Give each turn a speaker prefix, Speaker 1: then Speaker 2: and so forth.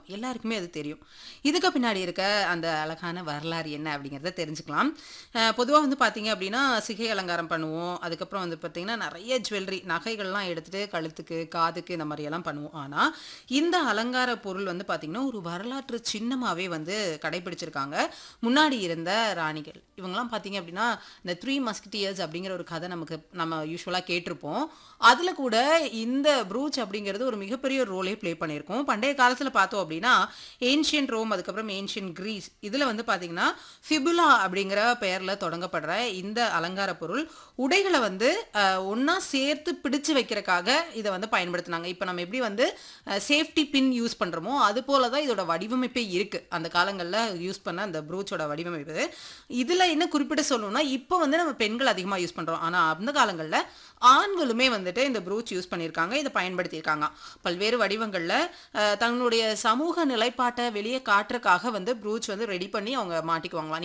Speaker 1: எல்லாருக்குமே அது தெரியும் இதுக்கு பின்னாடி இருக்க அந்த அழகான வரலாறு என்ன அப்படிங்கிறத தெரிஞ்சுக்கலாம் பொதுவாக வந்து பார்த்தீங்க அப்படின்னா சிகை அலங்காரம் பண்ணுவோம் அதுக்கப்புறம் வந்து பார்த்தீங்கன்னா நிறைய ஜுவல்லரி நகைகள்லாம் எடுத்துட்டு கழுத்துக்கு காதுக்கு இந்த மாதிரியெல்லாம் பண்ணுவோம் ஆனால் இந்த அலங்கார பொருள் வந்து பார்த்தீங்கன்னா ஒரு வரலாற்று சின்னமாகவே வந்து கடைபிடிச்சிருக்காங்க முன்னாடி இருந்த ராணிகள் இவங்கெல்லாம் பார்த்தீங்க அப்படின்னா இந்த த்ரீ மஸ்கிட்டியர்ஸ் அப்படிங்கிற ஒரு கதை நமக்கு நம்ம யூஸ்வலாக கேட்டிருப்போம் அதில் கூட இந்த ப்ரூச் அப்படிங்கிறது ஒரு மிகப்பெரிய ரோலே ப்ளே பண்ணியிருக்கோம் பண்டைய காலத்தில் பார்த்தோம் அப்படின்னா ஏன்ஷியன் ரோம் அதுக்கப்புறம் ஏன்ஷியன் கிரீஸ் இதில் வந்து பார்த்தீங்கன்னா ஃபிபுலா அப்படிங்கிற பெயரில் தொடங்கப்படுற இந்த அலங்கார பொருள் உடைகளை வந்து ஒன்றா சேர்த்து பிடிச்சு வைக்கிறக்காக இதை வந்து பயன்படுத்தினாங்க இப்போ நம்ம எப்படி வந்து சேஃப்டி பின் யூஸ் பண்ணுறோமோ அது போல தான் இதோட வடிவமைப்பே இருக்குது அந்த காலங்களில் யூஸ் பண்ண அந்த ப்ரூச்சோட வடிவமைப்பு இதில் என்ன குறிப்பிட்டு சொல்லணும்னா இப்போ வந்து நம்ம பெண்கள் அதிகமாக யூஸ் பண்ணுறோம் ஆனால் அந்த காலங்களில் ஆண்களுமே வந்துட்டு இந்த ப்ரூச் யூஸ் பண்ணியிருக்காங்க இதை பயன்படுத்தியிருக்காங்க பல்வேறு வடிவங்களில் தன்னுடைய சமூக நிலைப்பாட்டை வெளியே காட்டுறக்காக வந்து ப்ரூச் வந்து ரெடி பண்ணி அவங்க மாட்டிக்குவாங்களாம்